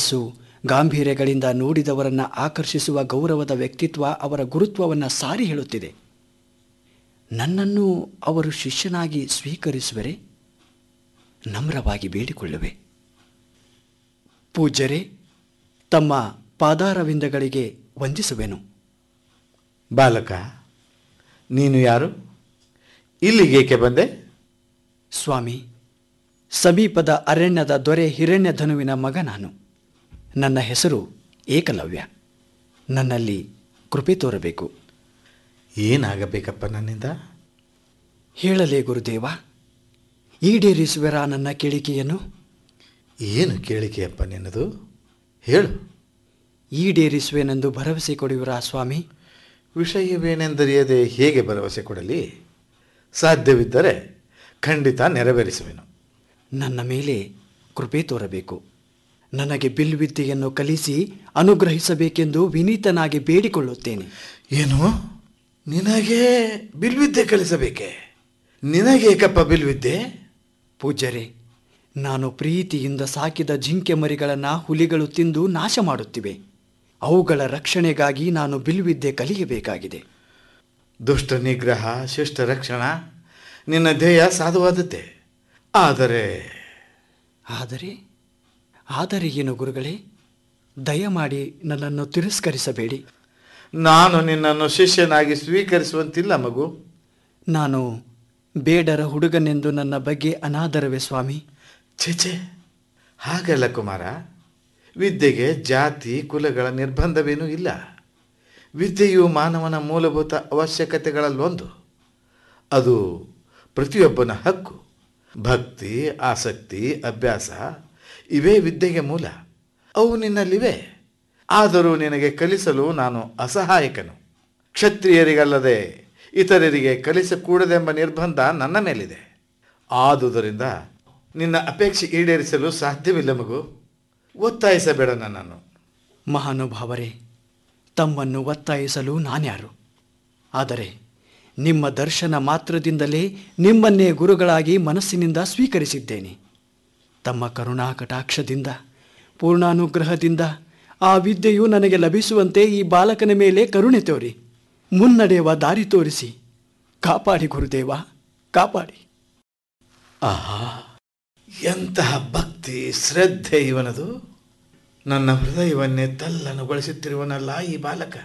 ಯಶಸ್ಸು ಗಾಂಭೀರ್ಯಗಳಿಂದ ನೋಡಿದವರನ್ನ ಆಕರ್ಷಿಸುವ ಗೌರವದ ವ್ಯಕ್ತಿತ್ವ ಅವರ ಗುರುತ್ವವನ್ನು ಸಾರಿ ಹೇಳುತ್ತಿದೆ ನನ್ನನ್ನು ಅವರು ಶಿಷ್ಯನಾಗಿ ಸ್ವೀಕರಿಸುವರೆ ನಮ್ರವಾಗಿ ಬೇಡಿಕೊಳ್ಳುವೆ ಪೂಜ್ಯರೇ ತಮ್ಮ ಪಾದಾರವಿಂದಗಳಿಗೆ ವಂದಿಸುವೆನು ಬಾಲಕ ನೀನು ಯಾರು ಇಲ್ಲಿಗೇಕೆ ಬಂದೆ ಸ್ವಾಮಿ ಸಮೀಪದ ಅರಣ್ಯದ ದೊರೆ ಹಿರಣ್ಯಧನುವಿನ ಮಗ ನಾನು ನನ್ನ ಹೆಸರು ಏಕಲವ್ಯ ನನ್ನಲ್ಲಿ ಕೃಪೆ ತೋರಬೇಕು ಏನಾಗಬೇಕಪ್ಪ ನನ್ನಿಂದ ಹೇಳಲೇ ಗುರುದೇವ ಈಡೇರಿಸುವೆರಾ ನನ್ನ ಕೇಳಿಕೆಯನ್ನು ಏನು ಕೇಳಿಕೆಯಪ್ಪ ನಿನ್ನದು ಹೇಳು ಈಡೇರಿಸುವೆನೆಂದು ಭರವಸೆ ಕೊಡುವಿರಾ ಸ್ವಾಮಿ ವಿಷಯವೇನೆಂದರಿಯದೆ ಹೇಗೆ ಭರವಸೆ ಕೊಡಲಿ ಸಾಧ್ಯವಿದ್ದರೆ ಖಂಡಿತ ನೆರವೇರಿಸುವೆನು ನನ್ನ ಮೇಲೆ ಕೃಪೆ ತೋರಬೇಕು ನನಗೆ ಬಿಲ್ವಿದ್ಯೆಯನ್ನು ಕಲಿಸಿ ಅನುಗ್ರಹಿಸಬೇಕೆಂದು ವಿನೀತನಾಗಿ ಬೇಡಿಕೊಳ್ಳುತ್ತೇನೆ ಏನು ನಿನಗೆ ಬಿಲ್ವಿದ್ಯೆ ಕಲಿಸಬೇಕೆ ನಿನಗೇಕಪ್ಪ ಬಿಲ್ವಿದ್ಯೆ ಪೂಜ್ಯರೇ ನಾನು ಪ್ರೀತಿಯಿಂದ ಸಾಕಿದ ಜಿಂಕೆ ಮರಿಗಳನ್ನು ಹುಲಿಗಳು ತಿಂದು ನಾಶ ಮಾಡುತ್ತಿವೆ ಅವುಗಳ ರಕ್ಷಣೆಗಾಗಿ ನಾನು ಬಿಲ್ವಿದ್ಯೆ ಕಲಿಯಬೇಕಾಗಿದೆ ದುಷ್ಟ ನಿಗ್ರಹ ಶಿಷ್ಟ ರಕ್ಷಣಾ ನಿನ್ನ ಧ್ಯೇಯ ಸಾಧುವಾದದ್ದೇ ಆದರೆ ಆದರೆ ಆದರೆ ಏನು ಗುರುಗಳೇ ದಯಮಾಡಿ ನನ್ನನ್ನು ತಿರಸ್ಕರಿಸಬೇಡಿ ನಾನು ನಿನ್ನನ್ನು ಶಿಷ್ಯನಾಗಿ ಸ್ವೀಕರಿಸುವಂತಿಲ್ಲ ಮಗು ನಾನು ಬೇಡರ ಹುಡುಗನೆಂದು ನನ್ನ ಬಗ್ಗೆ ಅನಾದರವೇ ಸ್ವಾಮಿ ಛೆಛೆ ಹಾಗಲ್ಲ ಕುಮಾರ ವಿದ್ಯೆಗೆ ಜಾತಿ ಕುಲಗಳ ನಿರ್ಬಂಧವೇನೂ ಇಲ್ಲ ವಿದ್ಯೆಯು ಮಾನವನ ಮೂಲಭೂತ ಅವಶ್ಯಕತೆಗಳಲ್ಲೊಂದು ಅದು ಪ್ರತಿಯೊಬ್ಬನ ಹಕ್ಕು ಭಕ್ತಿ ಆಸಕ್ತಿ ಅಭ್ಯಾಸ ಇವೇ ವಿದ್ಯೆಗೆ ಮೂಲ ಅವು ನಿನ್ನಲ್ಲಿವೆ ಆದರೂ ನಿನಗೆ ಕಲಿಸಲು ನಾನು ಅಸಹಾಯಕನು ಕ್ಷತ್ರಿಯರಿಗಲ್ಲದೆ ಇತರರಿಗೆ ಕಲಿಸಕೂಡದೆಂಬ ನಿರ್ಬಂಧ ನನ್ನ ಮೇಲಿದೆ ಆದುದರಿಂದ ನಿನ್ನ ಅಪೇಕ್ಷೆ ಈಡೇರಿಸಲು ಸಾಧ್ಯವಿಲ್ಲ ಮಗು ಒತ್ತಾಯಿಸಬೇಡ ನನ್ನನ್ನು ಮಹಾನುಭಾವರೇ ತಮ್ಮನ್ನು ಒತ್ತಾಯಿಸಲು ನಾನ್ಯಾರು ಆದರೆ ನಿಮ್ಮ ದರ್ಶನ ಮಾತ್ರದಿಂದಲೇ ನಿಮ್ಮನ್ನೇ ಗುರುಗಳಾಗಿ ಮನಸ್ಸಿನಿಂದ ಸ್ವೀಕರಿಸಿದ್ದೇನೆ ತಮ್ಮ ಕರುಣಾ ಕಟಾಕ್ಷದಿಂದ ಪೂರ್ಣಾನುಗ್ರಹದಿಂದ ಆ ವಿದ್ಯೆಯು ನನಗೆ ಲಭಿಸುವಂತೆ ಈ ಬಾಲಕನ ಮೇಲೆ ಕರುಣೆ ತೋರಿ ಮುನ್ನಡೆಯುವ ದಾರಿ ತೋರಿಸಿ ಕಾಪಾಡಿ ಗುರುದೇವ ಕಾಪಾಡಿ ಆಹಾ ಎಂತಹ ಭಕ್ತಿ ಶ್ರದ್ಧೆ ಇವನದು ನನ್ನ ಹೃದಯವನ್ನೇ ತಲ್ಲನುಗೊಳಿಸುತ್ತಿರುವನಲ್ಲ ಈ ಬಾಲಕ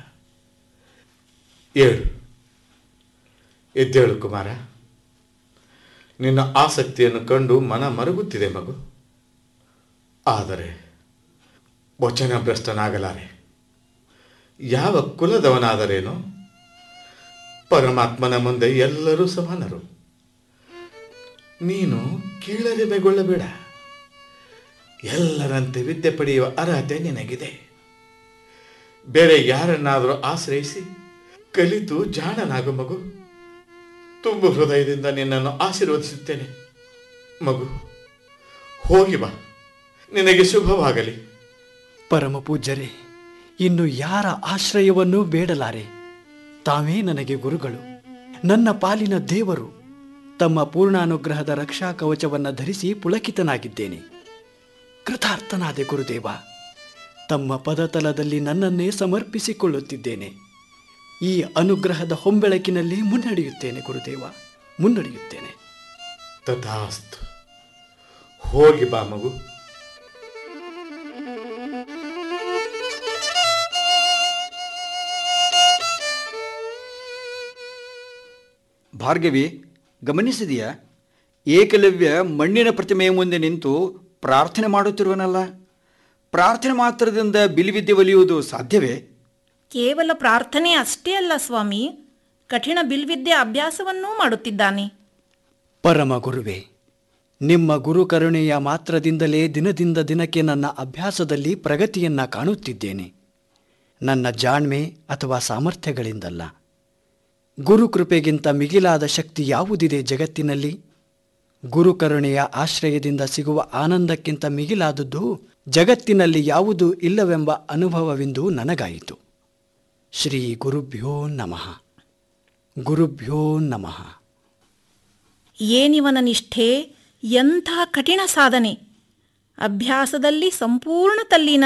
ಏಳು ಎದ್ದೇಳು ಕುಮಾರ ನಿನ್ನ ಆಸಕ್ತಿಯನ್ನು ಕಂಡು ಮನ ಮರುಗುತ್ತಿದೆ ಮಗು ಆದರೆ ವಚನಭ್ರಷ್ಟನಾಗಲಾರೆ ಯಾವ ಕುಲದವನಾದರೇನು ಪರಮಾತ್ಮನ ಮುಂದೆ ಎಲ್ಲರೂ ಸಮಾನರು ನೀನು ಕೀಳದೆ ಬೆಗೊಳ್ಳಬೇಡ ಎಲ್ಲರಂತೆ ವಿದ್ಯೆ ಪಡೆಯುವ ಅರ್ಹತೆ ನಿನಗಿದೆ ಬೇರೆ ಯಾರನ್ನಾದರೂ ಆಶ್ರಯಿಸಿ ಕಲಿತು ಜಾಣನಾಗು ಮಗು ತುಂಬು ಹೃದಯದಿಂದ ನಿನ್ನನ್ನು ಆಶೀರ್ವದಿಸುತ್ತೇನೆ ಮಗು ಹೋಗಿ ಬಾ ನಿನಗೆ ಶುಭವಾಗಲಿ ಪರಮ ಪೂಜ್ಯರೇ ಇನ್ನು ಯಾರ ಆಶ್ರಯವನ್ನೂ ಬೇಡಲಾರೆ ತಾವೇ ನನಗೆ ಗುರುಗಳು ನನ್ನ ಪಾಲಿನ ದೇವರು ತಮ್ಮ ಪೂರ್ಣಾನುಗ್ರಹದ ರಕ್ಷಾ ಕವಚವನ್ನು ಧರಿಸಿ ಪುಳಕಿತನಾಗಿದ್ದೇನೆ ಕೃತಾರ್ಥನಾದೆ ಗುರುದೇವ ತಮ್ಮ ಪದತಲದಲ್ಲಿ ನನ್ನನ್ನೇ ಸಮರ್ಪಿಸಿಕೊಳ್ಳುತ್ತಿದ್ದೇನೆ ಈ ಅನುಗ್ರಹದ ಹೊಂಬೆಳಕಿನಲ್ಲಿ ಮುನ್ನಡೆಯುತ್ತೇನೆ ಗುರುದೇವ ಮುನ್ನಡೆಯುತ್ತೇನೆ ತಥಾಸ್ತು ಹೋಗಿ ಬಾ ಮಗು ಭಾರ್ಗವಿ ಗಮನಿಸಿದೆಯಾ ಏಕಲವ್ಯ ಮಣ್ಣಿನ ಪ್ರತಿಮೆಯ ಮುಂದೆ ನಿಂತು ಪ್ರಾರ್ಥನೆ ಮಾಡುತ್ತಿರುವನಲ್ಲ ಪ್ರಾರ್ಥನೆ ಮಾತ್ರದಿಂದ ಬಿಲಿವಿದ್ಯೆ ಒಲಿಯುವುದು ಸಾಧ್ಯವೇ ಕೇವಲ ಪ್ರಾರ್ಥನೆ ಅಷ್ಟೇ ಅಲ್ಲ ಸ್ವಾಮಿ ಕಠಿಣ ಬಿಲ್ವಿದ್ಯೆ ಅಭ್ಯಾಸವನ್ನೂ ಮಾಡುತ್ತಿದ್ದಾನೆ ಪರಮ ಗುರುವೇ ನಿಮ್ಮ ಗುರು ಕರುಣೆಯ ಮಾತ್ರದಿಂದಲೇ ದಿನದಿಂದ ದಿನಕ್ಕೆ ನನ್ನ ಅಭ್ಯಾಸದಲ್ಲಿ ಪ್ರಗತಿಯನ್ನ ಕಾಣುತ್ತಿದ್ದೇನೆ ನನ್ನ ಜಾಣ್ಮೆ ಅಥವಾ ಸಾಮರ್ಥ್ಯಗಳಿಂದಲ್ಲ ಗುರು ಕೃಪೆಗಿಂತ ಮಿಗಿಲಾದ ಶಕ್ತಿ ಯಾವುದಿದೆ ಜಗತ್ತಿನಲ್ಲಿ ಗುರು ಕರುಣೆಯ ಆಶ್ರಯದಿಂದ ಸಿಗುವ ಆನಂದಕ್ಕಿಂತ ಮಿಗಿಲಾದದ್ದು ಜಗತ್ತಿನಲ್ಲಿ ಯಾವುದೂ ಇಲ್ಲವೆಂಬ ಅನುಭವವೆಂದು ನನಗಾಯಿತು ಶ್ರೀ ಗುರುಭ್ಯೋ ನಮಃ ಗುರುಭ್ಯೋ ನಮಃ ಏನಿವನ ನಿಷ್ಠೆ ಎಂಥ ಕಠಿಣ ಸಾಧನೆ ಅಭ್ಯಾಸದಲ್ಲಿ ಸಂಪೂರ್ಣ ತಲ್ಲೀನ